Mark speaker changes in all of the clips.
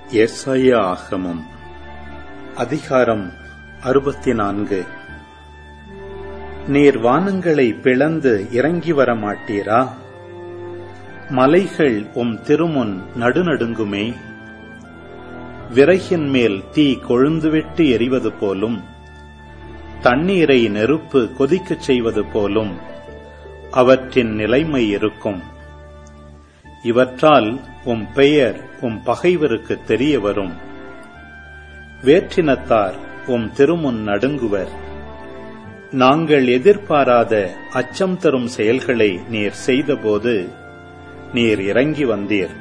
Speaker 1: எஸ்ஐயா ஆகமம் அதிகாரம் அறுபத்தி நான்கு நீர் வானங்களை பிளந்து இறங்கி வர மாட்டீரா மலைகள் உம் திருமுன் நடுநடுங்குமே விறகின் மேல் தீ கொழுந்துவிட்டு எரிவது போலும் தண்ணீரை நெருப்பு கொதிக்கச் செய்வது போலும் அவற்றின் நிலைமை இருக்கும் இவற்றால் உம் பெயர் உம் பகைவருக்கு தெரிய வரும் வேற்றினத்தார் உம் திருமுன் நடுங்குவர் நாங்கள் எதிர்பாராத அச்சம் தரும் செயல்களை நீர் செய்தபோது நீர் இறங்கி வந்தீர்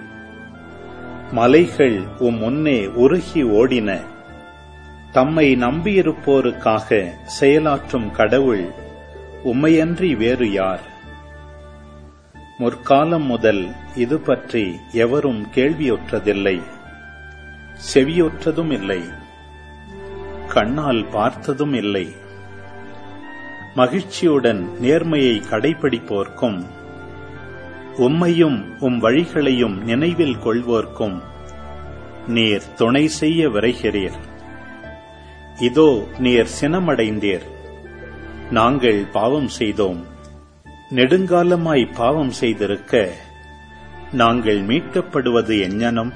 Speaker 1: மலைகள் உம் முன்னே உருகி ஓடின தம்மை நம்பியிருப்போருக்காக செயலாற்றும் கடவுள் உம்மையன்றி வேறு யார் முற்காலம் முதல் இது பற்றி எவரும் கேள்வியுற்றதில்லை செவியுற்றதும் இல்லை கண்ணால் பார்த்ததும் இல்லை மகிழ்ச்சியுடன் நேர்மையை கடைபிடிப்போர்க்கும் உம்மையும் உம் வழிகளையும் நினைவில் கொள்வோர்க்கும் நீர் துணை செய்ய விரைகிறீர் இதோ நீர் சினமடைந்தீர் நாங்கள் பாவம் செய்தோம் நெடுங்காலமாய் பாவம் செய்திருக்க நாங்கள் மீட்கப்படுவது எஞ்ஞனம்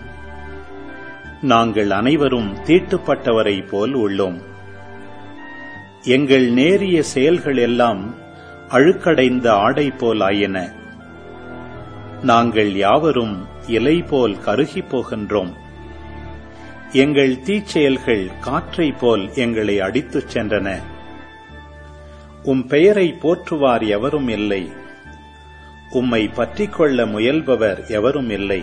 Speaker 1: நாங்கள் அனைவரும் தீட்டுப்பட்டவரை போல் உள்ளோம் எங்கள் நேரிய செயல்கள் எல்லாம் அழுக்கடைந்த ஆடை போல் ஆயின நாங்கள் யாவரும் இலை போல் கருகிப் போகின்றோம் எங்கள் தீச்செயல்கள் காற்றை போல் எங்களை அடித்துச் சென்றன உம் பெயரை போற்றுவார் எவரும் இல்லை உம்மை பற்றிக் கொள்ள முயல்பவர் எவரும் இல்லை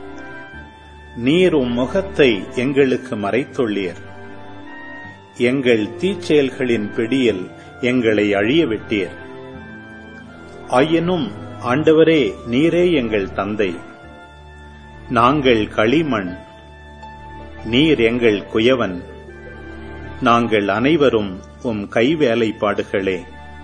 Speaker 1: நீர் உம் முகத்தை எங்களுக்கு மறைத்துள்ளீர் எங்கள் தீச்செயல்களின் பிடியில் எங்களை அழிய விட்டீர் ஆயினும் ஆண்டவரே நீரே எங்கள் தந்தை நாங்கள் களிமண் நீர் எங்கள் குயவன் நாங்கள் அனைவரும் உம் கைவேலைப்பாடுகளே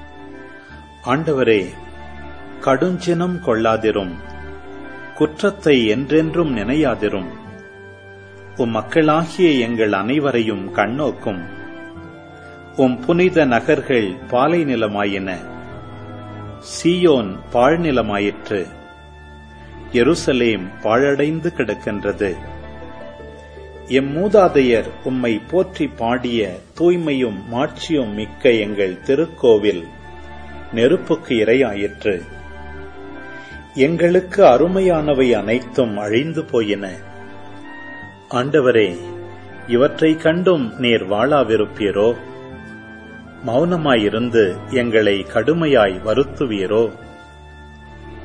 Speaker 1: ஆண்டவரே கடுஞ்சினம் கொள்ளாதிரும் குற்றத்தை என்றென்றும் நினையாதிரும் உம் மக்களாகிய எங்கள் அனைவரையும் கண்ணோக்கும் உம் புனித நகர்கள் பாலை நிலமாயின சீயோன் பாழ்நிலமாயிற்று எருசலேம் பாழடைந்து கிடக்கின்றது எம் மூதாதையர் உம்மை போற்றி பாடிய தூய்மையும் மாட்சியும் மிக்க எங்கள் திருக்கோவில் நெருப்புக்கு இரையாயிற்று எங்களுக்கு அருமையானவை அனைத்தும் அழிந்து போயின ஆண்டவரே இவற்றை கண்டும் நீர் வாழாவிருப்பீரோ மௌனமாயிருந்து எங்களை கடுமையாய் வருத்துவீரோ